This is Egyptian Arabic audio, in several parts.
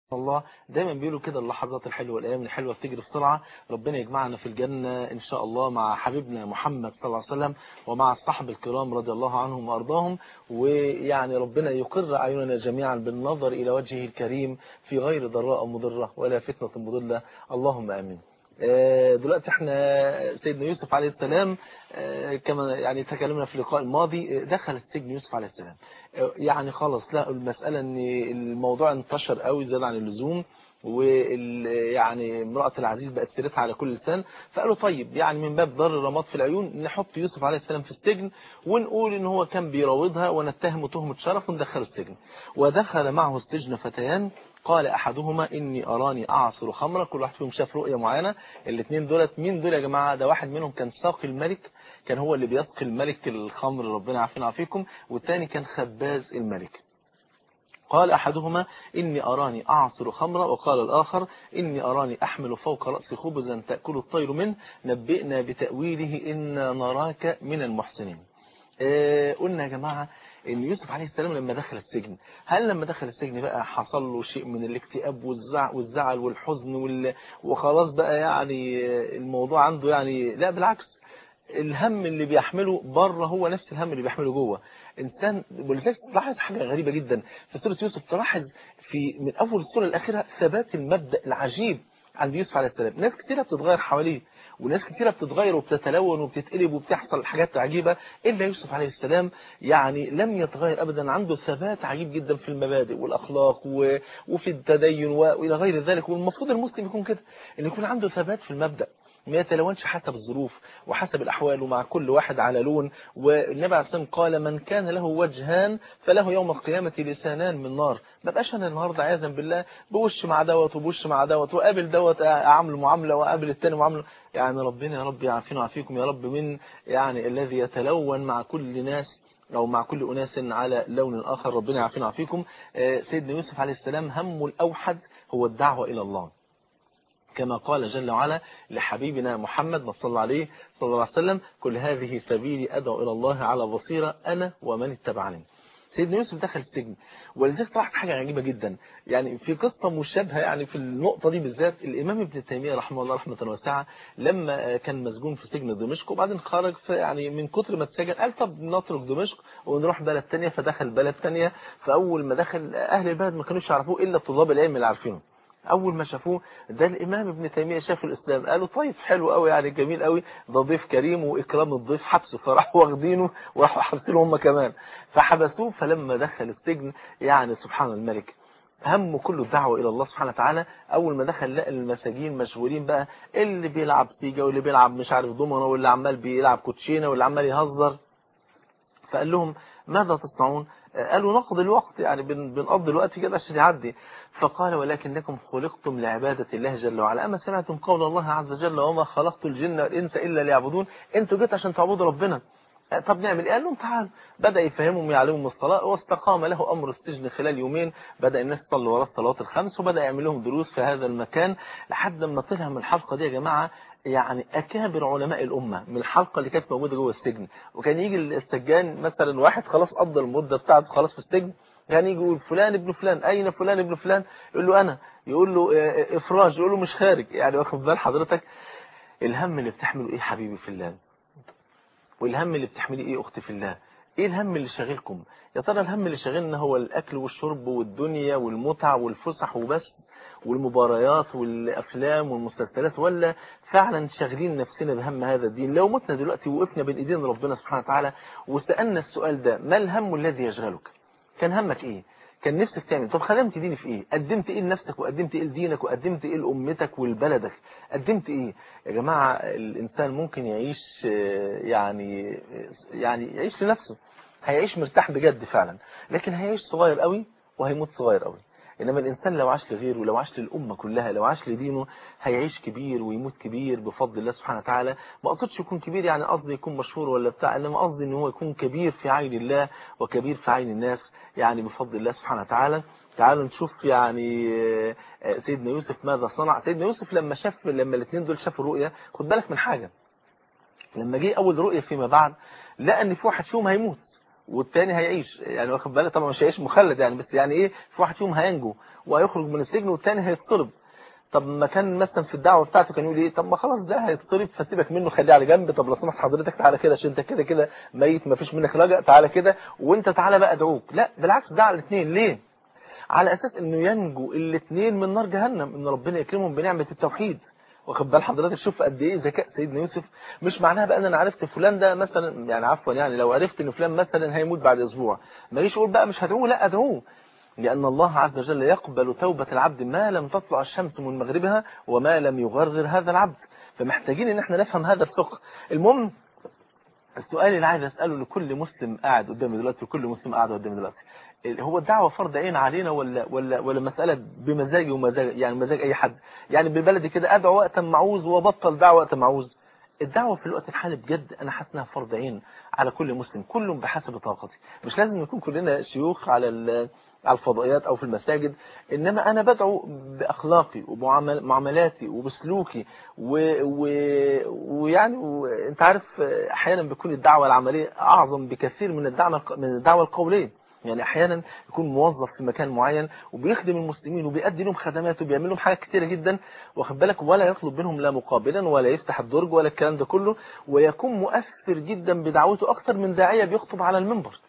الله دايما بيقولوا كده اللحظات الحلوة والأيام الحلوة بتجري بسرعة ربنا يجمعنا في الجنة إن شاء الله مع حبيبنا محمد صلى الله عليه وسلم ومع الصحب الكرام رضي الله عنهم وأرضاهم ويعني ربنا يقر أعيننا جميعا بالنظر إلى وجهه الكريم في غير ضراء مضرة ولا فتنة مضلة اللهم آمين دلوقتي احنا سيدنا يوسف عليه السلام كما يعني تكلمنا في اللقاء الماضي دخل السجن يوسف عليه السلام يعني خلاص لا المسألة ان الموضوع انتشر قوي زاد عن اللزوم ويعني امرأة العزيز بقت سيرتها على كل لسان فقالوا طيب يعني من باب ضر الرماد في العيون نحط يوسف عليه السلام في السجن ونقول ان هو كان بيراودها ونتهمه تهمة شرف وندخله السجن ودخل معه السجن فتيان قال أحدهما إني أراني أعصر خمرا كل واحد فيهم شاف رؤية معينة الاثنين دولت مين دول يا جماعة ده واحد منهم كان ساقي الملك كان هو اللي بيسقي الملك الخمر ربنا عافينا عافيكم والثاني كان خباز الملك قال أحدهما إني أراني أعصر خمرا وقال الآخر إني أراني أحمل فوق رأسي خبزا تأكل الطير منه نبئنا بتأويله إنا نراك من المحسنين آه قلنا يا جماعة ان يوسف عليه السلام لما دخل السجن هل لما دخل السجن بقى حصل له شيء من الاكتئاب والزعل, والزعل والحزن وال... وخلاص بقى يعني الموضوع عنده يعني لا بالعكس الهم اللي بيحمله بره هو نفس الهم اللي بيحمله جوه انسان ولذلك تلاحظ حاجه غريبه جدا في سوره يوسف تلاحظ في من اول السوره الاخيره ثبات المبدا العجيب عند يوسف عليه السلام ناس كثيره بتتغير حواليه وناس كثيرة بتتغير وبتتلون وبتتقلب وبتحصل حاجات عجيبة إلا يوسف عليه السلام يعني لم يتغير أبدا عنده ثبات عجيب جدا في المبادئ والأخلاق وفي التدين وإلى غير ذلك والمفروض المسلم يكون كده إن يكون عنده ثبات في المبدأ ما يتلونش حسب الظروف وحسب الأحوال ومع كل واحد على لون والنبي عليه الصلاة قال من كان له وجهان فله يوم القيامة لسانان من نار ما بقاش أنا النهاردة عياذا بالله بوش مع دوت وبوش مع دوت وقابل دوت أعمل معاملة وقابل التاني معاملة يعني ربنا يا رب يعافينا ويعافيكم يا رب من يعني الذي يتلون مع كل ناس أو مع كل أناس على لون آخر ربنا يعافينا ويعافيكم سيدنا يوسف عليه السلام همه الأوحد هو الدعوة إلى الله كما قال جل وعلا لحبيبنا محمد صلى الله عليه صلى الله عليه وسلم كل هذه سبيلي أدعو إلى الله على بصيرة أنا ومن اتبعني سيدنا يوسف دخل السجن ولذلك طلعت حاجة عجيبة جدا يعني في قصة مشابهة يعني في النقطة دي بالذات الإمام ابن تيمية رحمه الله رحمة واسعة لما كان مسجون في سجن دمشق وبعدين خرج في يعني من كتر ما اتسجن قال طب نترك دمشق ونروح بلد تانية فدخل بلد تانية فأول ما دخل أهل البلد ما كانوش يعرفوه إلا طلاب العلم اللي عارفينه أول ما شافوه ده الإمام ابن تيمية شاف الإسلام قالوا طيب حلو قوي يعني جميل قوي ده ضيف كريم وإكرام الضيف حبسه فراحوا واخدينه وراحوا حبسينه هم كمان فحبسوه فلما دخل السجن يعني سبحان الملك همه كله الدعوة إلى الله سبحانه وتعالى أول ما دخل لقى المساجين مشغولين بقى اللي بيلعب سيجا واللي بيلعب مش عارف دومنا واللي عمال بيلعب كوتشينة واللي عمال يهزر فقال لهم ماذا تصنعون قالوا نقضي الوقت يعني بنقضي الوقت كده عشان يعدي فقال ولكنكم خلقتم لعبادة الله جل وعلا أما سمعتم قول الله عز وجل وما خلقت الجن والإنس إلا ليعبدون انتوا جيت عشان تعبدوا ربنا طب نعمل ايه قال لهم تعالوا بدأ يفهمهم يعلمهم الصلاة واستقام له أمر السجن خلال يومين بدأ الناس تصلي وراه الصلوات الخمس وبدأ يعمل لهم دروس في هذا المكان لحد ما طلع من الحلقة دي يا جماعة يعني أكابر علماء الأمة من الحلقة اللي كانت موجودة جوه السجن وكان يجي السجان مثلا واحد خلاص قضى المدة بتاعته خلاص في السجن كان يجي يقول فلان ابن فلان أين فلان ابن فلان يقول له أنا يقول له إفراج يقول له مش خارج يعني واخد بال حضرتك الهم اللي بتحمله إيه حبيبي في الله والهم اللي بتحملي إيه أختي في الله ايه الهم اللي شاغلكم يا ترى الهم اللي شاغلنا هو الاكل والشرب والدنيا والمتع والفسح وبس والمباريات والافلام والمسلسلات ولا فعلا شاغلين نفسنا بهم هذا الدين لو متنا دلوقتي وقفنا بين ايدين ربنا سبحانه وتعالى وسالنا السؤال ده ما الهم الذي يشغلك كان همك ايه كان نفسك تعمل طب خدمت ديني في ايه قدمت ايه لنفسك وقدمت ايه لدينك وقدمت ايه لامتك ولبلدك قدمت ايه يا جماعه الانسان ممكن يعيش يعني يعني يعيش لنفسه هيعيش مرتاح بجد فعلا لكن هيعيش صغير قوي وهيموت صغير قوي إنما الإنسان لو عاش لغيره لو عاش للأمة كلها لو عاش لدينه هيعيش كبير ويموت كبير بفضل الله سبحانه وتعالى ما أقصدش يكون كبير يعني قصدي يكون مشهور ولا بتاع إنما قصدي إن هو يكون كبير في عين الله وكبير في عين الناس يعني بفضل الله سبحانه وتعالى تعالوا نشوف يعني سيدنا يوسف ماذا صنع سيدنا يوسف لما شاف لما الاثنين دول شافوا الرؤيا خد بالك من حاجة لما جه أول رؤيا فيما بعد لقى إن في واحد فيهم هيموت والتاني هيعيش يعني واخد بالك طبعا مش هيعيش مخلد يعني بس يعني ايه في واحد فيهم هينجو وهيخرج من السجن والتاني هيتصلب طب ما كان مثلا في الدعوه بتاعته كان يقول ايه طب ما خلاص ده هيتصرف فسيبك منه خليه على جنب طب لو سمحت حضرتك تعالى كده عشان انت كده كده ميت ما فيش منك رجع تعالى كده وانت تعالى بقى ادعوك لا بالعكس ده على الاثنين ليه على اساس انه ينجو الاثنين من نار جهنم ان ربنا يكرمهم بنعمه التوحيد واخد بال حضرتك شوف قد ايه ذكاء سيدنا يوسف مش معناها بقى ان انا عرفت فلان ده مثلا يعني عفوا يعني لو عرفت ان فلان مثلا هيموت بعد اسبوع ما يجيش يقول بقى مش هدعوه لا ادعوه لأن الله عز وجل يقبل توبة العبد ما لم تطلع الشمس من مغربها وما لم يغرر هذا العبد فمحتاجين ان احنا نفهم هذا الفقه المهم السؤال اللي عايز اساله لكل مسلم قاعد قدامي دلوقتي وكل مسلم قاعد قدامي دلوقتي هو الدعوه فرض عين علينا ولا ولا ولا مساله بمزاجي ومزاج يعني مزاج اي حد يعني ببلدي كده ادعو وقت ما عاوز وبطل دعوه وقت ما عاوز الدعوه في الوقت الحالي بجد انا حاسس انها فرض عين على كل مسلم كل بحسب طاقته مش لازم نكون كلنا شيوخ على على الفضائيات او في المساجد انما انا بدعو باخلاقي ومعاملاتي وبسلوكي ويعني و... وانت عارف احيانا بيكون الدعوه العمليه اعظم بكثير من الدعوه من الدعوه القوليه يعني احيانا يكون موظف في مكان معين وبيخدم المسلمين وبيأدي لهم خدمات وبيعمل لهم حاجات كتيره جدا واخد بالك ولا يطلب منهم لا مقابلا ولا يفتح الدرج ولا الكلام ده كله ويكون مؤثر جدا بدعوته اكتر من داعيه بيخطب على المنبر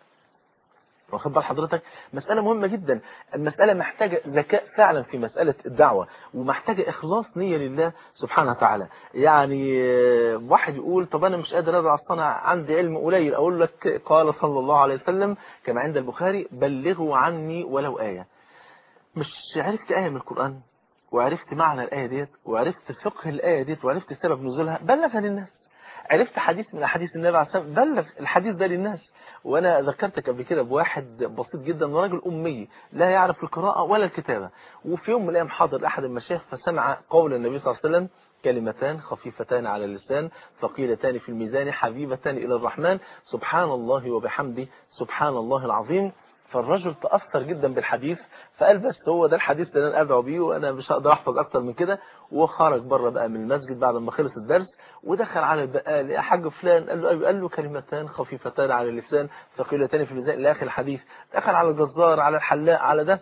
واخد بال حضرتك مسألة مهمة جدا المسألة محتاجة ذكاء فعلا في مسألة الدعوة ومحتاجة إخلاص نية لله سبحانه وتعالى يعني واحد يقول طب أنا مش قادر أدعو أصلا عندي علم قليل أقول لك قال صلى الله عليه وسلم كما عند البخاري بلغوا عني ولو آية مش عرفت آية من القرآن وعرفت معنى الآية ديت وعرفت فقه الآية ديت وعرفت سبب نزولها بلغها للناس عرفت حديث من احاديث النبي عليه الصلاه والسلام بلغ الحديث ده للناس وانا ذكرتك قبل كده بواحد بسيط جدا راجل امي لا يعرف القراءه ولا الكتابه وفي يوم من الايام حاضر احد المشايخ فسمع قول النبي صلى الله عليه وسلم كلمتان خفيفتان على اللسان ثقيلتان في الميزان حبيبتان الى الرحمن سبحان الله وبحمده سبحان الله العظيم فالرجل تأثر جدا بالحديث فقال بس هو ده الحديث اللي انا ادعو بيه وانا مش هقدر احفظ اكتر من كده وخرج بره بقى من المسجد بعد ما خلص الدرس ودخل على البقال يا حاج فلان قال له ايوه قال له كلمتان خفيفتان على اللسان ثقيلتان في الميزان الى اخر الحديث دخل على الجزار على الحلاق على ده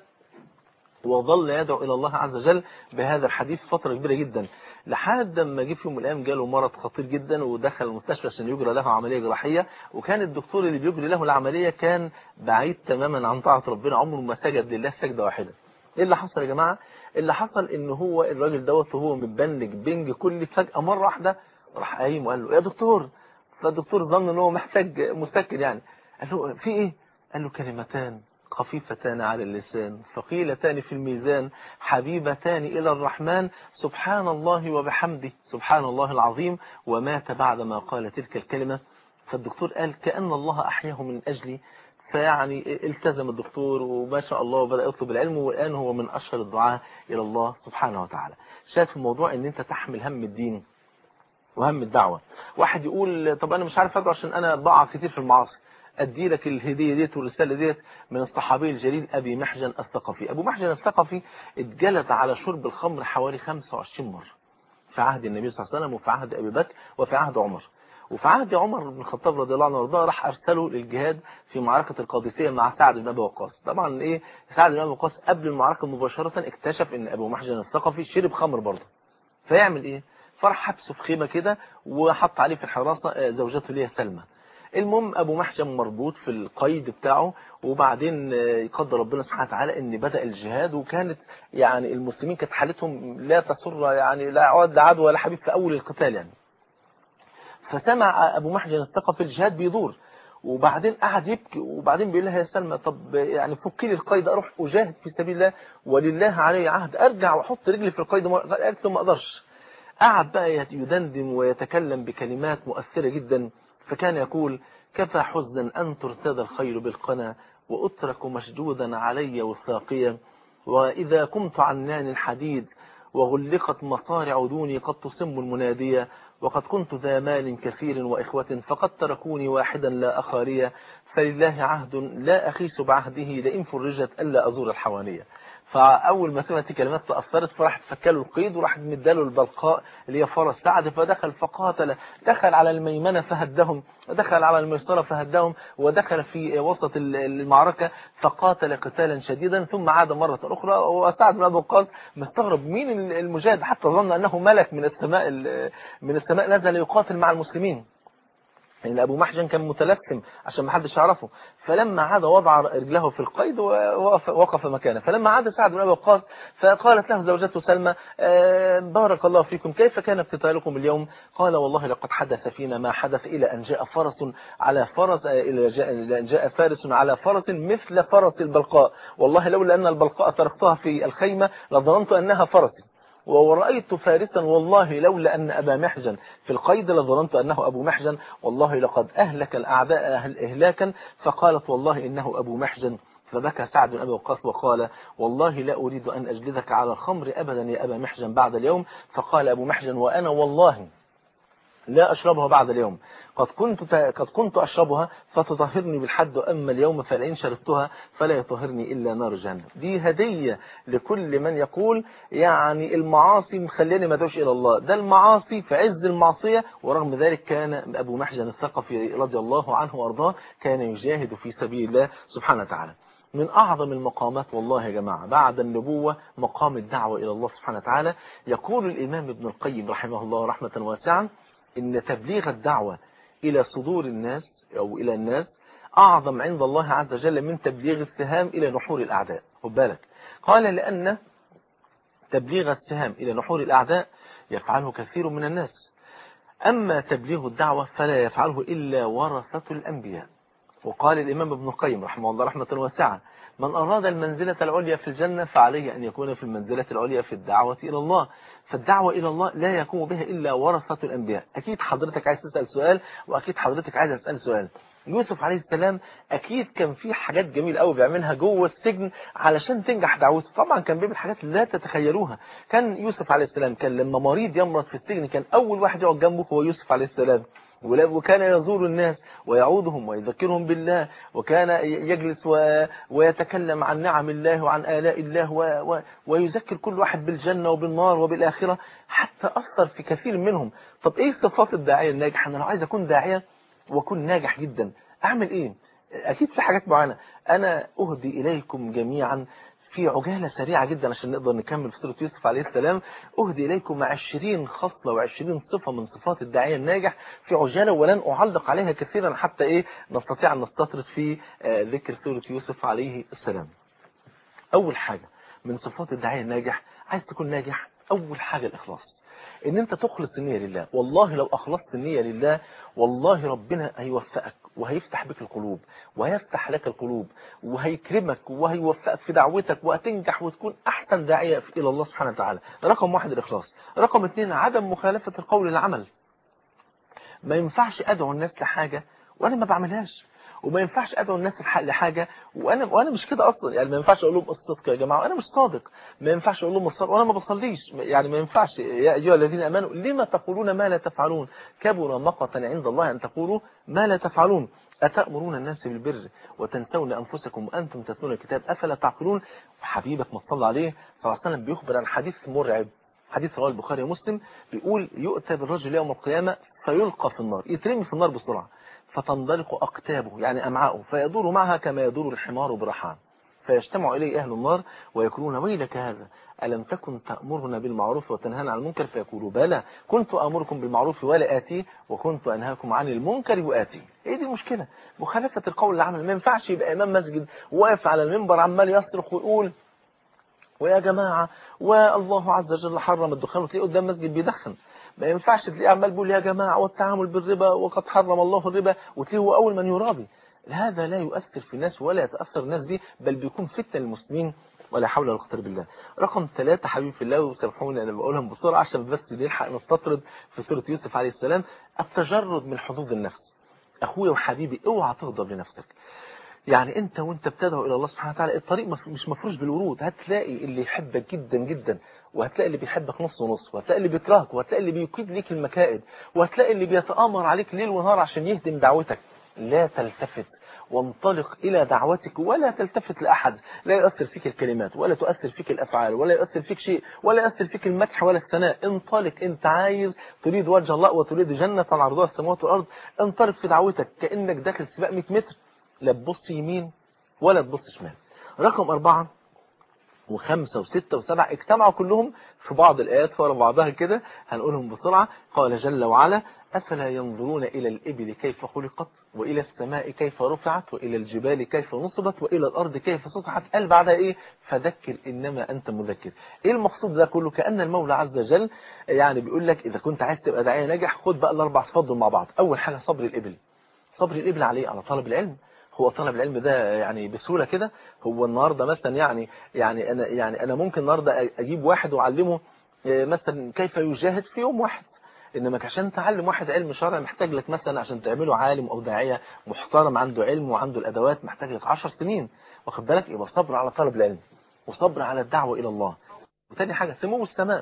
وظل يدعو إلى الله عز وجل بهذا الحديث فترة كبيرة جدا لحد ما جه في يوم من الأيام جاله مرض خطير جدا ودخل المستشفى عشان يجرى له عملية جراحية وكان الدكتور اللي بيجري له العملية كان بعيد تماما عن طاعة ربنا عمره ما سجد لله سجدة واحدة ايه اللي حصل يا جماعة اللي حصل ان هو الراجل دوت وهو متبنج بنج كل فجأة مرة واحدة راح قايم وقال له يا دكتور فالدكتور ظن ان هو محتاج مسكن يعني قال له في ايه قال له كلمتان خفيفتان على اللسان ثقيلتان في الميزان حبيبتان إلى الرحمن سبحان الله وبحمده سبحان الله العظيم ومات بعدما قال تلك الكلمة فالدكتور قال كأن الله أحياه من أجلي فيعني التزم الدكتور وما شاء الله وبدأ يطلب العلم والآن هو من أشهر الدعاء إلى الله سبحانه وتعالى شايف الموضوع ان انت تحمل هم الدين وهم الدعوة واحد يقول طب انا مش عارف ادعو عشان انا بقع كتير في المعاصي ادي لك الهديه ديت والرساله ديت من الصحابي الجليل ابي محجن الثقفي ابو محجن الثقفي اتجلد على شرب الخمر حوالي 25 مره في عهد النبي صلى الله عليه وسلم وفي عهد ابي بكر وفي عهد عمر وفي عهد عمر بن الخطاب رضي الله عنه وارضاه راح ارسله للجهاد في معركه القادسيه مع سعد بن ابي وقاص طبعا ايه سعد بن ابي وقاص قبل المعركه مباشره اكتشف ان ابو محجن الثقفي شرب خمر برضه فيعمل ايه فراح حبسه في خيمه كده وحط عليه في الحراسه زوجته اللي هي سلمى المهم ابو محجم مربوط في القيد بتاعه وبعدين يقدر ربنا سبحانه وتعالى ان بدأ الجهاد وكانت يعني المسلمين كانت حالتهم لا تسر يعني لا عود عدو ولا حبيب في اول القتال يعني فسمع ابو محجن الثقفي الجهاد بيدور وبعدين قعد يبكي وبعدين بيقول لها يا سلمى طب يعني فكي لي القيد اروح اجاهد في سبيل الله ولله علي عهد ارجع واحط رجلي في القيد قالت له ما اقدرش قعد بقى يدندن ويتكلم بكلمات مؤثرة جدا فكان يقول كفى حزنا أن ترتدى الخير بالقنا وأترك مشدودا علي وثاقيا وإذا كنت عنان الحديد وغلقت مصارع دوني قد تصم المنادية وقد كنت ذا مال كثير وإخوة فقد تركوني واحدا لا أخارية فلله عهد لا أخيس بعهده لئن فرجت ألا أزور الحوانية فاول ما سمعت الكلمات تاثرت فراحت فكله القيد وراحت مداله البلقاء اللي هي فرس سعد فدخل فقاتل دخل على الميمنه فهدهم ودخل على الميسره فهدهم ودخل في وسط المعركه فقاتل قتالا شديدا ثم عاد مره اخرى وسعد بن ابي وقاص مستغرب مين المجاهد حتى ظن انه ملك من السماء من السماء نزل يقاتل مع المسلمين لأن أبو محجن كان متلثم عشان ما حدش يعرفه فلما عاد وضع رجله في القيد ووقف مكانه فلما عاد سعد بن أبي وقاص فقالت له زوجته سلمى بارك الله فيكم كيف كان قتالكم اليوم قال والله لقد حدث فينا ما حدث إلى أن جاء فرس على فرس إلى جاء, إلى أن جاء فارس على فرس مثل فرس البلقاء والله لولا أن البلقاء طرقتها في الخيمة لظننت أنها فرسي ورأيت فارسا والله لولا أن أبا محجن في القيد لظننت أنه أبو محجن والله لقد أهلك الأعداء أهل إهلاكا فقالت والله إنه أبو محجن فبكى سعد بن أبي وقاص وقال والله لا أريد أن أجلدك على الخمر أبدا يا أبا محجن بعد اليوم فقال أبو محجن وأنا والله لا أشربها بعد اليوم قد كنت قد كنت أشربها فتطهرني بالحد أما اليوم فلئن شربتها فلا يطهرني إلا نار جهنم دي هدية لكل من يقول يعني المعاصي مخليني ما ادعوش إلى الله ده المعاصي في عز المعصية ورغم ذلك كان أبو محجن الثقفي رضي الله عنه وأرضاه كان يجاهد في سبيل الله سبحانه وتعالى من أعظم المقامات والله يا جماعة بعد النبوة مقام الدعوة إلى الله سبحانه وتعالى يقول الإمام ابن القيم رحمه الله رحمة واسعة إن تبليغ الدعوة إلى صدور الناس أو إلى الناس أعظم عند الله عز وجل من تبليغ السهام إلى نحور الأعداء خد بالك قال لأن تبليغ السهام إلى نحور الأعداء يفعله كثير من الناس أما تبليغ الدعوة فلا يفعله إلا ورثة الأنبياء وقال الإمام ابن القيم رحمه الله رحمة واسعة من أراد المنزلة العليا في الجنة فعليه أن يكون في المنزلة العليا في الدعوة إلى الله فالدعوة إلى الله لا يقوم بها إلا ورثة الأنبياء أكيد حضرتك عايز تسأل سؤال وأكيد حضرتك عايز أسأل سؤال يوسف عليه السلام أكيد كان في حاجات جميلة قوي بيعملها جوه السجن علشان تنجح دعوته طبعا كان بيعمل حاجات لا تتخيلوها كان يوسف عليه السلام كان لما مريض يمرض في السجن كان أول واحد يقعد جنبه هو يوسف عليه السلام وكان يزور الناس ويعودهم ويذكرهم بالله وكان يجلس ويتكلم عن نعم الله وعن آلاء الله ويذكر كل واحد بالجنة وبالنار وبالآخرة حتى أثر في كثير منهم طب إيه صفات الداعية الناجح أنا لو عايز أكون داعية وأكون ناجح جدا أعمل إيه أكيد في حاجات معينة أنا أهدي إليكم جميعا في عجالة سريعة جدا عشان نقدر نكمل في سورة يوسف عليه السلام أهدي إليكم 20 خصلة و20 صفة من صفات الداعية الناجح في عجالة ولن أعلق عليها كثيرا حتى إيه نستطيع أن نستطرد في ذكر سورة يوسف عليه السلام أول حاجة من صفات الداعية الناجح عايز تكون ناجح أول حاجة الإخلاص ان انت تخلص النية لله والله لو اخلصت النية لله والله ربنا هيوفقك وهيفتح بك القلوب وهيفتح لك القلوب وهيكرمك وهيوفقك في دعوتك وهتنجح وتكون احسن داعية الى الله سبحانه وتعالى رقم واحد الاخلاص رقم اثنين عدم مخالفة القول للعمل ما ينفعش ادعو الناس لحاجة وانا ما بعملهاش وما ينفعش ادعو الناس لحاجه وانا وانا مش كده اصلا يعني ما ينفعش اقول لهم الصدق يا جماعه وانا مش صادق ما ينفعش اقول لهم الصدق وانا ما بصليش يعني ما ينفعش يا ايها الذين امنوا لما تقولون ما لا تفعلون كبر مقتا عند الله ان تقولوا ما لا تفعلون أتأمرون الناس بالبر وتنسون أنفسكم وأنتم تتلون الكتاب أفلا تعقلون حبيبك ما تصلى عليه صلى الله عليه وسلم بيخبر عن حديث مرعب حديث رواه البخاري ومسلم بيقول يؤتى بالرجل يوم القيامة فيلقى في النار يترمي في النار بسرعة فتنطلق أقتابه يعني أمعاؤه فيدور معها كما يدور الحمار برحان فيجتمع إليه أهل النار ويقولون ويلك هذا ألم تكن تأمرنا بالمعروف وتنهانا عن المنكر فيقولوا بلى كنت أمركم بالمعروف ولا آتيه وكنت أنهاكم عن المنكر وآتيه إيه دي المشكلة مخالفة القول العمل ما ينفعش يبقى إمام مسجد واقف على المنبر عمال يصرخ ويقول ويا جماعة والله عز وجل حرم الدخان وتلاقيه قدام مسجد بيدخن ما ينفعش تلاقيه عمال بيقول يا جماعة والتعامل بالربا وقد حرم الله الربا وتلاقيه هو أول من يرابي هذا لا يؤثر في الناس ولا يتأثر الناس به بل بيكون فتنة للمسلمين ولا حول ولا قوه بالله رقم ثلاثة حبيبي في الله وسامحوني انا بقولهم بسرعه عشان بس نلحق نستطرد في سوره يوسف عليه السلام التجرد من حظوظ النفس اخويا وحبيبي اوعى تغضب لنفسك يعني انت وانت بتدعو الى الله سبحانه وتعالى الطريق مش مفروش بالورود هتلاقي اللي يحبك جدا جدا وهتلاقي اللي بيحبك نص ونص وهتلاقي اللي بيكرهك وهتلاقي اللي بيقيد ليك المكائد وهتلاقي اللي بيتآمر عليك ليل ونهار عشان يهدم دعوتك لا تلتفت وانطلق إلى دعوتك ولا تلتفت لأحد لا يؤثر فيك الكلمات ولا تؤثر فيك الأفعال ولا يؤثر فيك شيء ولا يؤثر فيك المدح ولا الثناء انطلق انت عايز تريد وجه الله وتريد جنة عرضها السماوات والأرض انطلق في دعوتك كأنك داخل سباق 100 متر لا تبص يمين ولا تبص شمال رقم أربعة وخمسة وستة وسبعة اجتمعوا كلهم في بعض الآيات ورا بعضها كده هنقولهم بسرعة قال جل وعلا أفلا ينظرون إلى الإبل كيف خلقت وإلى السماء كيف رفعت وإلى الجبال كيف نصبت وإلى الأرض كيف سطحت قال بعدها إيه فذكر إنما أنت مذكر إيه المقصود ده كله كأن المولى عز وجل يعني بيقول لك إذا كنت عايز تبقى داعية ناجح خد بقى الأربع صفات دول مع بعض أول حاجة صبر الإبل صبر الإبل عليه على طلب العلم هو طلب العلم ده يعني بسهولة كده هو النهاردة مثلا يعني يعني أنا يعني أنا ممكن النهاردة أجيب واحد وأعلمه مثلا كيف يجاهد في يوم واحد إنما عشان تعلم واحد علم شرعي محتاج لك مثلا عشان تعمله عالم أو داعية محترم عنده علم وعنده الأدوات محتاج لك 10 سنين واخد بالك يبقى صبر على طلب العلم وصبر على الدعوة إلى الله وتاني حاجة سمو السماء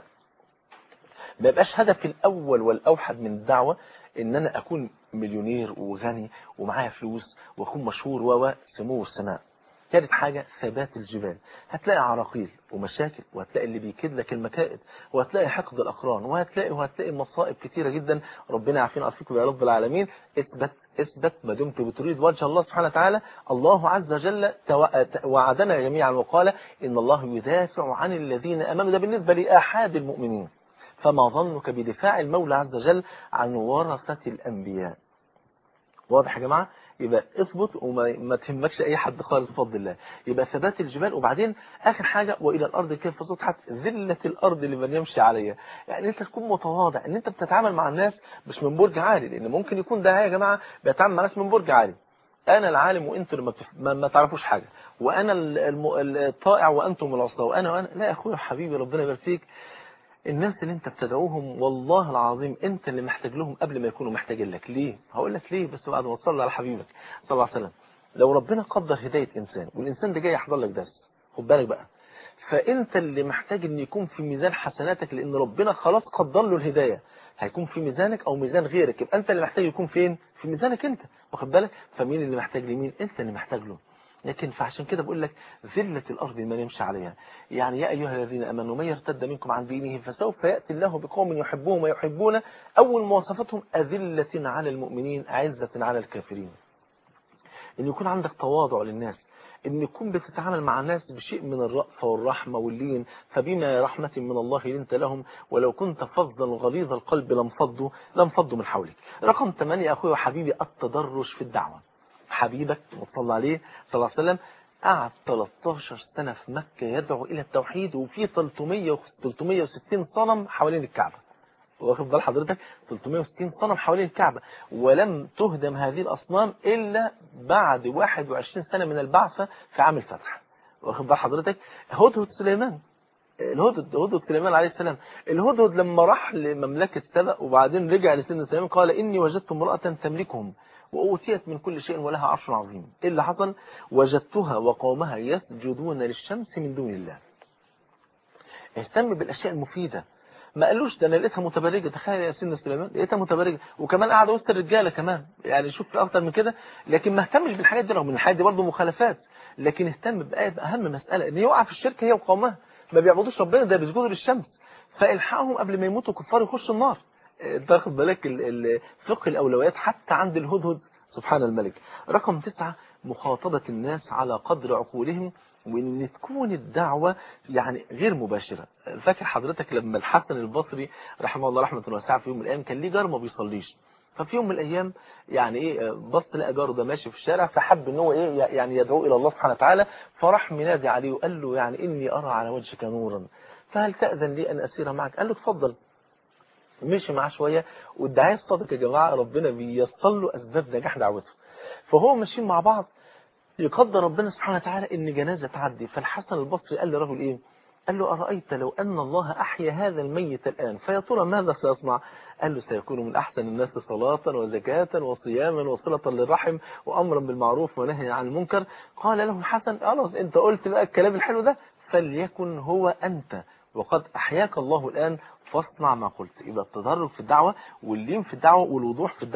ما يبقاش هدفي الأول والأوحد من الدعوة ان انا اكون مليونير وغني ومعايا فلوس واكون مشهور و سمو السماء ثالث حاجة ثبات الجبال هتلاقي عراقيل ومشاكل وهتلاقي اللي بيكيد لك المكائد وهتلاقي حقد الأقران وهتلاقي وهتلاقي مصائب كتيرة جدا ربنا يعافينا ويعافيكم يا رب العالمين اثبت اثبت ما دمت بتريد وجه الله سبحانه وتعالى الله عز وجل وعدنا جميعا وقال إن الله يدافع عن الذين أمام ده بالنسبة لآحاد المؤمنين فما ظنك بدفاع المولى عز وجل عن ورثة الأنبياء واضح يا جماعة يبقى اثبت وما تهمكش أي حد خالص بفضل الله يبقى ثبات الجبال وبعدين آخر حاجة وإلى الأرض كيف سطحت ذلة الأرض لمن يمشي عليها يعني أنت تكون متواضع أن أنت بتتعامل مع الناس مش من برج عالي لأن ممكن يكون ده يا جماعة بيتعامل مع ناس من برج عالي أنا العالم وأنتم ما, بتف... ما, ما تعرفوش حاجة وأنا الم... الطائع وأنتم العصا وأنا وأنا لا يا أخويا حبيبي ربنا يبارك فيك الناس اللي انت بتدعوهم والله العظيم انت اللي محتاج لهم قبل ما يكونوا محتاجين لك ليه هقول لك ليه بس بعد ما تصلي على حبيبك صلى الله عليه وسلم لو ربنا قدر هداية انسان والانسان ده جاي يحضر لك درس خد بالك بقى فانت اللي محتاج ان يكون في ميزان حسناتك لان ربنا خلاص قدر له الهداية هيكون في ميزانك او ميزان غيرك يبقى انت اللي محتاج يكون فين في ميزانك انت واخد بالك فمين اللي محتاج لمين انت اللي محتاج له لكن فعشان كده بقول لك ذلة الأرض من يمشي عليها يعني يا أيها الذين أمنوا من يرتد منكم عن دينه فسوف يأتي الله بقوم يحبهم ويحبون أول مواصفتهم أذلة على المؤمنين عزة على الكافرين إن يكون عندك تواضع للناس إن يكون بتتعامل مع الناس بشيء من الرأفة والرحمة واللين فبما رحمة من الله لنت لهم ولو كنت فظا غليظ القلب لانفضوا لانفضوا من حولك رقم 8 أخوي وحبيبي التدرج في الدعوة حبيبك وصلى عليه صلى الله عليه وسلم قعد 13 سنة في مكة يدعو إلى التوحيد وفي 300 360 صنم حوالين الكعبة واخد بال حضرتك 360 صنم حوالين الكعبة ولم تهدم هذه الأصنام إلا بعد 21 سنة من البعثة في عام الفتح واخد بال حضرتك هدهد سليمان الهدهد هدهد سليمان عليه السلام الهدهد لما راح لمملكة سبأ وبعدين رجع لسيدنا سليمان قال إني وجدت امرأة تملكهم وأوتيت من كل شيء ولها عرش عظيم إيه اللي حصل وجدتها وقومها يسجدون للشمس من دون الله اهتم بالأشياء المفيدة ما قالوش ده انا لقيتها متبرجه تخيل يا سيدنا سليمان لقيتها متبرجه وكمان قاعده وسط الرجاله كمان يعني شوف في اكتر من كده لكن ما اهتمش بالحاجات دي رغم ان الحاجات دي برضه مخالفات لكن اهتم باهم مساله ان يقع في الشرك هي وقومها ما بيعبدوش ربنا ده بيسجدوا للشمس فالحقهم قبل ما يموتوا كفار يخشوا النار تاخد بالك فقه الأولويات حتى عند الهدهد سبحان الملك رقم تسعة مخاطبة الناس على قدر عقولهم وان تكون الدعوة يعني غير مباشرة فاكر حضرتك لما الحسن البصري رحمه الله رحمة واسعة في يوم من الأيام كان ليه جار ما بيصليش ففي يوم من الأيام يعني إيه بص لقى جاره ده ماشي في الشارع فحب إن هو إيه يعني يدعو إلى الله سبحانه وتعالى فراح منادي عليه وقال له يعني إني أرى على وجهك نورا فهل تأذن لي أن أسير معك قال له اتفضل مشي معاه شوية والدعاية الصادق يا جماعة ربنا بيصل له أسباب نجاح دعوته فهو ماشيين مع بعض يقدر ربنا سبحانه وتعالى ان جنازة تعدي فالحسن البصري قال لرجل ايه قال له أرأيت لو أن الله أحيا هذا الميت الآن فيا ترى ماذا سيصنع قال له سيكون من أحسن الناس صلاة وزكاة وصياما وصلة للرحم وأمرا بالمعروف ونهي عن المنكر قال له الحسن خلاص أنت قلت بقى الكلام الحلو ده فليكن هو أنت وقد أحياك الله الآن فاصنع ما قلت يبقى التدرج في الدعوة واللين في الدعوة والوضوح في الدعوة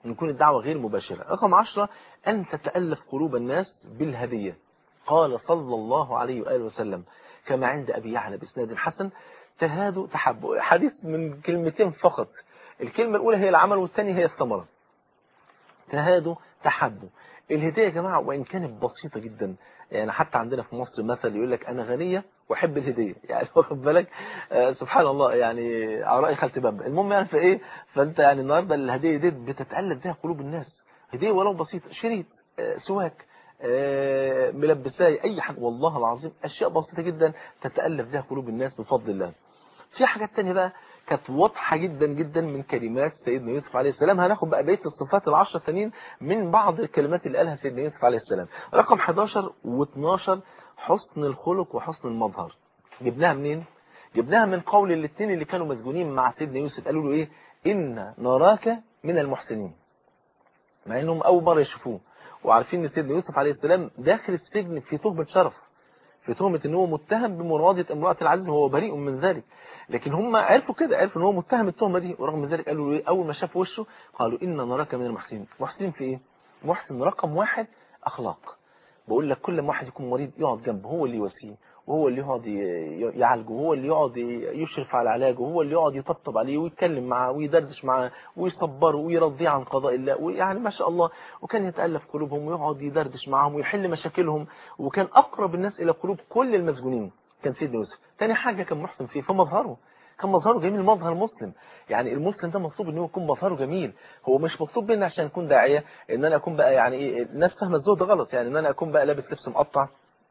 يكون الدعوة غير مباشرة رقم عشرة أن تتألف قلوب الناس بالهدية قال صلى الله عليه وآله وسلم كما عند أبي يعلى بإسناد حسن تهادوا تحبوا حديث من كلمتين فقط الكلمة الأولى هي العمل والثانية هي الثمرة تهادوا تحبوا الهدية يا جماعة وإن كانت بسيطة جدا يعني حتى عندنا في مصر مثل يقول لك أنا غنية وأحب الهدية يعني واخد بالك آه سبحان الله يعني على رأي خالتي بابا المهم يعني في إيه فأنت يعني النهاردة الهدية دي بتتألف بها قلوب الناس هدية ولو بسيطة شريط آه سواك آه ملبساي أي حاجة والله العظيم أشياء بسيطة جدا تتألف بها قلوب الناس بفضل الله في حاجات تانية بقى كانت واضحة جدا جدا من كلمات سيدنا يوسف عليه السلام هناخد بقى بقيه الصفات العشرة التانيين من بعض الكلمات اللي قالها سيدنا يوسف عليه السلام رقم 11 و12 حسن الخلق وحسن المظهر جبناها منين جبناها من قول الاثنين اللي كانوا مسجونين مع سيدنا يوسف قالوا له ايه إن نراك من المحسنين مع انهم اول مرة يشوفوه وعارفين ان سيدنا يوسف عليه السلام داخل السجن في تهمة شرف في تهمة ان هو متهم بمرادة امرأة العزيز وهو بريء من ذلك لكن هم عرفوا كده عرفوا ان هو متهم التهمة دي ورغم ذلك قالوا له ايه اول ما شافوا وشه قالوا ان نراك من المحسنين محسن في ايه محسن رقم واحد اخلاق بقول لك كل ما واحد يكون مريض يقعد جنبه هو اللي يواسيه وهو اللي يقعد يعالجه وهو اللي يقعد يشرف على علاجه وهو اللي يقعد يطبطب عليه ويتكلم معاه ويدردش معاه ويصبره ويرضيه عن قضاء الله ويعني ما شاء الله وكان يتألف قلوبهم ويقعد يدردش معاهم ويحل مشاكلهم وكان أقرب الناس إلى قلوب كل المسجونين كان سيدنا يوسف تاني حاجة كان محسن فيه في مظهره كان مظهره جميل مظهر مسلم يعني المسلم ده مطلوب ان هو يكون مظهره جميل هو مش مطلوب مني عشان اكون داعيه ان انا اكون بقى يعني ايه الناس فاهمه الزهد غلط يعني ان انا اكون بقى لابس لبس مقطع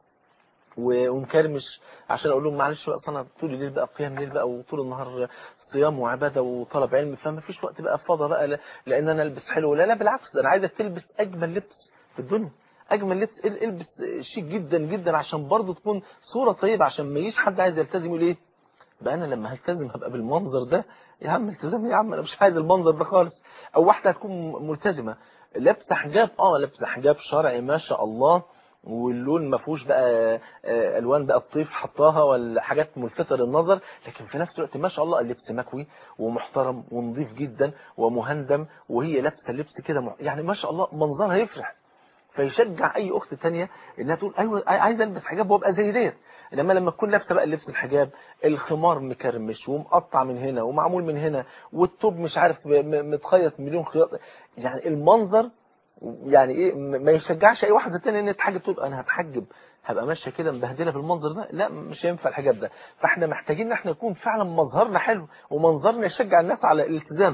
ومكرمش عشان اقول لهم معلش بقى انا طول الليل بقى قيام ليل بقى وطول النهار صيام وعباده وطلب علم فما فيش وقت بقى فاضي بقى لان انا البس حلو لا لا بالعكس ده انا عايزك تلبس اجمل لبس في الدنيا اجمل لبس البس شيك جدا جدا عشان برضه تكون صوره طيبه عشان ما يجيش حد عايز يلتزم يقول ايه بقى انا لما هلتزم هبقى بالمنظر ده يا عم التزم يا عم انا مش عايز المنظر ده خالص او واحده هتكون ملتزمه لابسه حجاب اه لابسه حجاب شرعي ما شاء الله واللون ما فيهوش بقى الوان بقى الطيف حطاها ولا حاجات ملفتة للنظر لكن في نفس الوقت ما شاء الله اللبس مكوي ومحترم ونظيف جدا ومهندم وهي لابسه لبس كده يعني ما شاء الله منظرها يفرح فيشجع اي اخت تانية انها تقول ايوه عايزه البس حجاب وابقى زي ديت انما لما تكون لابسه بقى لبس الحجاب الخمار مكرمش ومقطع من هنا ومعمول من هنا والتوب مش عارف متخيط مليون خياط يعني المنظر يعني ايه ما يشجعش اي واحده تانية ان تحجب تقول انا هتحجب هبقى ماشيه كده مبهدله بالمنظر ده لا مش هينفع الحجاب ده فاحنا محتاجين ان احنا نكون فعلا مظهرنا حلو ومنظرنا يشجع الناس على الالتزام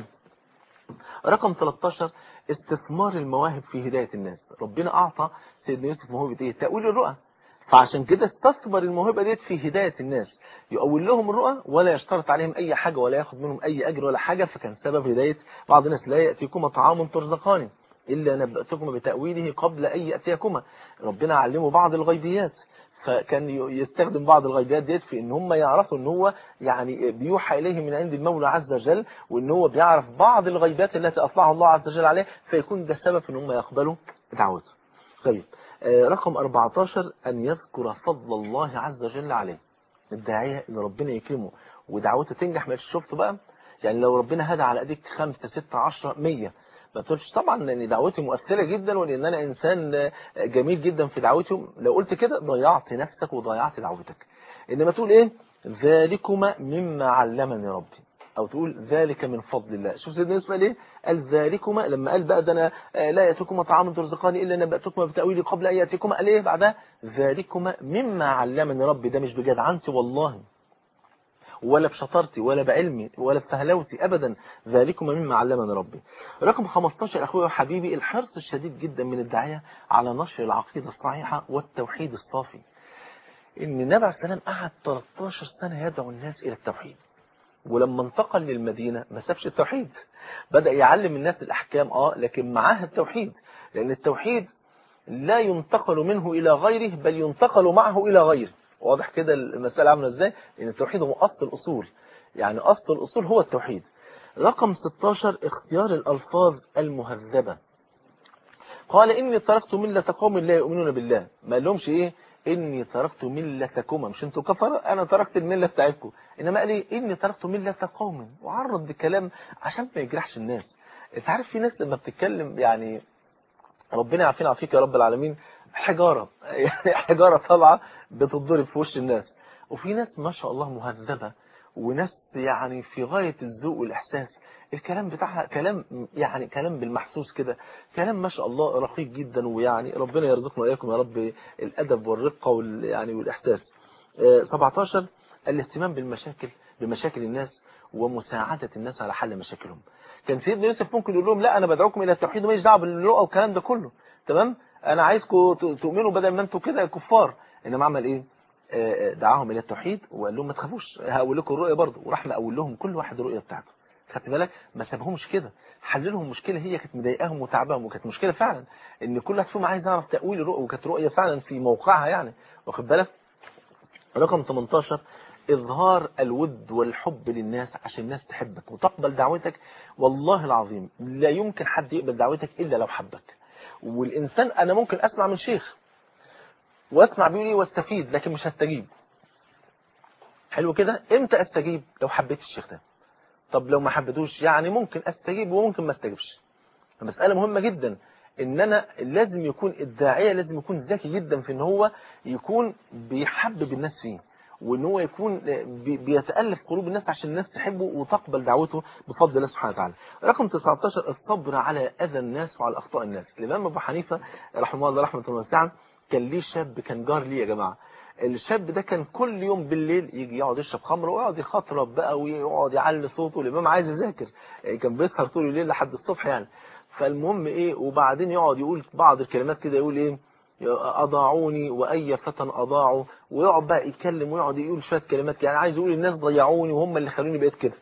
رقم 13 استثمار المواهب في هداية الناس ربنا أعطى سيدنا يوسف موهبة إيه تأويل الرؤى فعشان كده استثمر الموهبة ديت في هداية الناس يؤول لهم الرؤى ولا يشترط عليهم أي حاجة ولا ياخد منهم أي أجر ولا حاجة فكان سبب هداية بعض الناس لا يأتيكم طعام ترزقان إلا نبأتكم بتأويله قبل أن يأتيكما ربنا علمه بعض الغيبيات فكان يستخدم بعض الغيبيات ديت في ان هم يعرفوا ان هو يعني بيوحى اليه من عند المولى عز وجل وان هو بيعرف بعض الغيبيات التي اطلعها الله عز وجل عليه فيكون ده سبب ان هم يقبلوا دعوته طيب رقم 14 ان يذكر فضل الله عز وجل عليه الداعيه ان ربنا يكرمه ودعوته تنجح ما شفته بقى يعني لو ربنا هدى على ايديك 5 6 10 100 ما تقولش طبعا ان دعوتي مؤثرة جدا وان انا انسان جميل جدا في دعوتي لو قلت كده ضيعت نفسك وضيعت دعوتك انما تقول ايه ذلكما مما علمني ربي او تقول ذلك من فضل الله شوف سيدنا يوسف قال ايه قال ذلكما لما قال بقى ده انا لا ياتيكما طعام ترزقاني الا نباتكما بتاويلي قبل ان ياتيكما قال ايه بعدها ذلكما مما علمني ربي ده مش بجدعنتي والله ولا بشطارتي ولا بعلمي ولا بفهلوتي أبدا ذلكم مما علمني ربي رقم 15 أخوي وحبيبي الحرص الشديد جدا من الداعية على نشر العقيدة الصحيحة والتوحيد الصافي إن النبي عليه السلام قعد 13 سنة يدعو الناس إلى التوحيد ولما انتقل للمدينة ما سابش التوحيد بدأ يعلم الناس الأحكام آه لكن معاها التوحيد لأن التوحيد لا ينتقل منه إلى غيره بل ينتقل معه إلى غيره واضح كده المسألة عاملة ازاي ان التوحيد هو اصل الاصول يعني اصل الاصول هو التوحيد رقم 16 اختيار الالفاظ المهذبة قال اني تركت ملة قوم لا يؤمنون بالله ما لهمش ايه اني تركت ملتكما مش انتوا كفر انا تركت الملة بتاعتكم انما قال ايه اني تركت ملة قوم وعرض بكلام عشان ما يجرحش الناس انت عارف في ناس لما بتتكلم يعني ربنا يعافينا ويعافيك يا رب العالمين حجارة يعني حجارة طالعة بتضرب في وش الناس وفي ناس ما شاء الله مهذبة وناس يعني في غاية الذوق والإحساس الكلام بتاعها كلام يعني كلام بالمحسوس كده كلام ما شاء الله رقيق جدا ويعني ربنا يرزقنا وإياكم يا رب الأدب والرقة وال يعني والإحساس 17 الاهتمام بالمشاكل بمشاكل الناس ومساعدة الناس على حل مشاكلهم كان سيدنا يوسف ممكن يقول لهم لا أنا بدعوكم إلى التوحيد وماليش دعوه بالرؤى والكلام ده كله تمام أنا عايزكم تؤمنوا بدل ما أنتم كده كفار إنما عمل إيه دعاهم إلى التوحيد وقال لهم ما تخافوش هقول لكم الرؤية برضه وراح مقول لهم كل واحد الرؤية بتاعته خدت بالك ما سابهمش كده حل لهم مشكله هي كانت مضايقاهم وتعباهم وكانت مشكله فعلا ان كل واحد فيهم عايز يعرف تاويل الرؤيه وكانت رؤيه فعلا في موقعها يعني واخد بالك رقم 18 إظهار الود والحب للناس عشان الناس تحبك وتقبل دعوتك والله العظيم لا يمكن حد يقبل دعوتك إلا لو حبك والإنسان أنا ممكن أسمع من شيخ وأسمع بيقول لي واستفيد لكن مش هستجيب حلو كده إمتى أستجيب لو حبيت الشيخ ده طب لو ما حبيتوش يعني ممكن أستجيب وممكن ما استجيبش مسألة مهمة جدا ان انا لازم يكون الداعية لازم يكون ذكي جدا في ان هو يكون بيحبب الناس فيه وان هو يكون بيتألف قلوب الناس عشان الناس تحبه وتقبل دعوته بفضل الله سبحانه وتعالى رقم 19 الصبر على اذى الناس وعلى اخطاء الناس الامام ابو حنيفة رحمه الله رحمه الله واسعه كان ليه شاب كان جار ليه يا جماعه الشاب ده كان كل يوم بالليل يجي يقعد يشرب خمر ويقعد يخطرب بقى ويقعد يعلي صوته الامام عايز يذاكر يعني كان بيسهر طول الليل لحد الصبح يعني فالمهم ايه وبعدين يقعد يقول بعض الكلمات كده يقول ايه اضاعوني واي فتى اضاعوا ويقعد بقى يتكلم ويقعد يقول شويه كلمات يعني عايز يقول الناس ضيعوني وهم اللي خلوني بقيت كده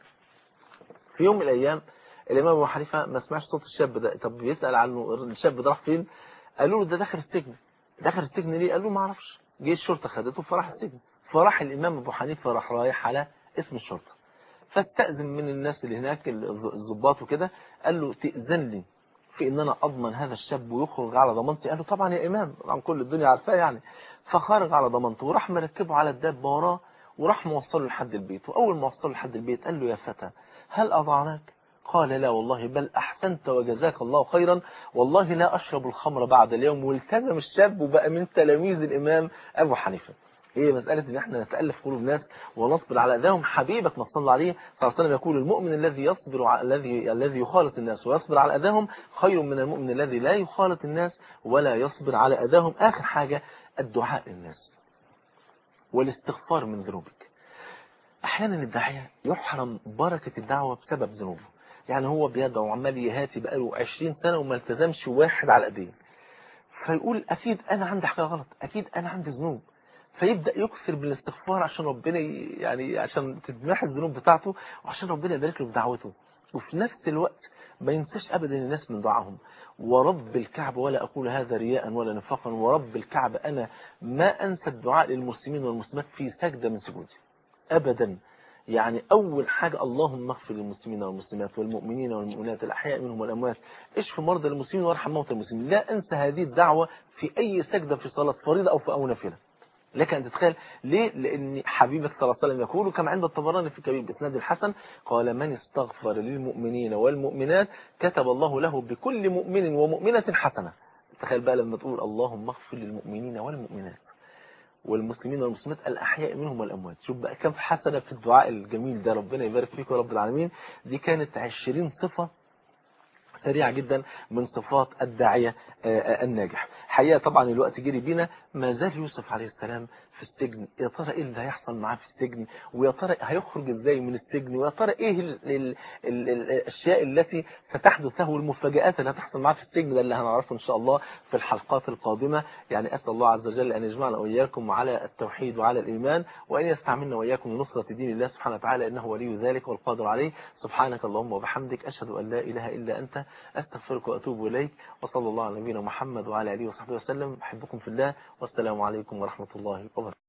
في يوم من الايام الامام ابو حنيفه ما سمعش صوت الشاب ده طب بيسال عنه الشاب ده راح فين قالوا له ده دخل السجن دخل السجن ليه قال له ما اعرفش جه الشرطه خدته فراح السجن فراح الامام ابو حنيفه راح رايح على اسم الشرطه فاستأذن من الناس اللي هناك الضباط وكده قال له تأذن لي في ان انا اضمن هذا الشاب ويخرج على ضمانتي قال له طبعا يا امام طبعا كل الدنيا عارفاه يعني فخرج على ضمانته وراح مركبه على الدابه وراه وراح موصله لحد البيت واول ما وصله لحد البيت قال له يا فتى هل اضعناك قال لا والله بل احسنت وجزاك الله خيرا والله لا اشرب الخمر بعد اليوم والتزم الشاب وبقى من تلاميذ الامام ابو حنيفه هي مسألة ان احنا نتألف قلوب الناس ونصبر على اذاهم حبيبك ما صلى الله عليه صلى الله عليه وسلم يقول المؤمن الذي يصبر على الذي الذي يخالط الناس ويصبر على اذاهم خير من المؤمن الذي لا يخالط الناس ولا يصبر على اذاهم اخر حاجة الدعاء للناس والاستغفار من ذنوبك احيانا الداعية يحرم بركة الدعوة بسبب ذنوبه يعني هو بيدعو عمال يهاتي بقاله 20 سنة وما التزمش واحد على ايديه فيقول اكيد انا عندي حاجة غلط اكيد انا عندي ذنوب فيبدأ يكثر بالاستغفار عشان ربنا يعني عشان تتمحى الذنوب بتاعته وعشان ربنا يبارك له في دعوته وفي نفس الوقت ما ينساش ابدا الناس من دعائهم ورب الكعبة ولا أقول هذا رياء ولا نفاقا ورب الكعبة أنا ما أنسى الدعاء للمسلمين والمسلمات في سجدة من سجودي أبدا يعني أول حاجة اللهم اغفر للمسلمين والمسلمات والمؤمنين والمؤمنات الأحياء منهم والأموات اشف مرضى المسلمين وارحم موتى المسلمين لا أنسى هذه الدعوة في أي سجدة في صلاة فريضة أو في أو نافلة لك أن تتخيل ليه لأن حبيبك صلى الله عليه وسلم يقول كما عند الطبراني في كبير بإسناد الحسن قال من استغفر للمؤمنين والمؤمنات كتب الله له بكل مؤمن ومؤمنة حسنة تخيل بقى لما تقول اللهم اغفر للمؤمنين والمؤمنات والمسلمين والمسلمات الأحياء منهم والأموات شوف بقى كم حسنة في الدعاء الجميل ده ربنا يبارك فيك يا رب العالمين دي كانت 20 صفة سريعة جدا من صفات الداعية الناجح حقيقة طبعا الوقت جري بينا ما زال يوسف عليه السلام في السجن يا ترى ايه اللي هيحصل معاه في السجن ويا ترى هيخرج ازاي من السجن ويا ترى ايه ال ال ال الاشياء التي ستحدث له والمفاجآت اللي هتحصل معاه في السجن ده اللي هنعرفه ان شاء الله في الحلقات القادمة يعني اسال الله عز وجل ان يجمعنا واياكم على التوحيد وعلى الايمان وان يستعملنا واياكم لنصرة دين الله سبحانه وتعالى انه ولي ذلك والقادر عليه سبحانك اللهم وبحمدك اشهد ان لا اله الا انت استغفرك واتوب اليك وصلى الله على نبينا محمد وعلى اله وصحبه وسلم احبكم في الله والسلام عليكم ورحمة الله وبركاته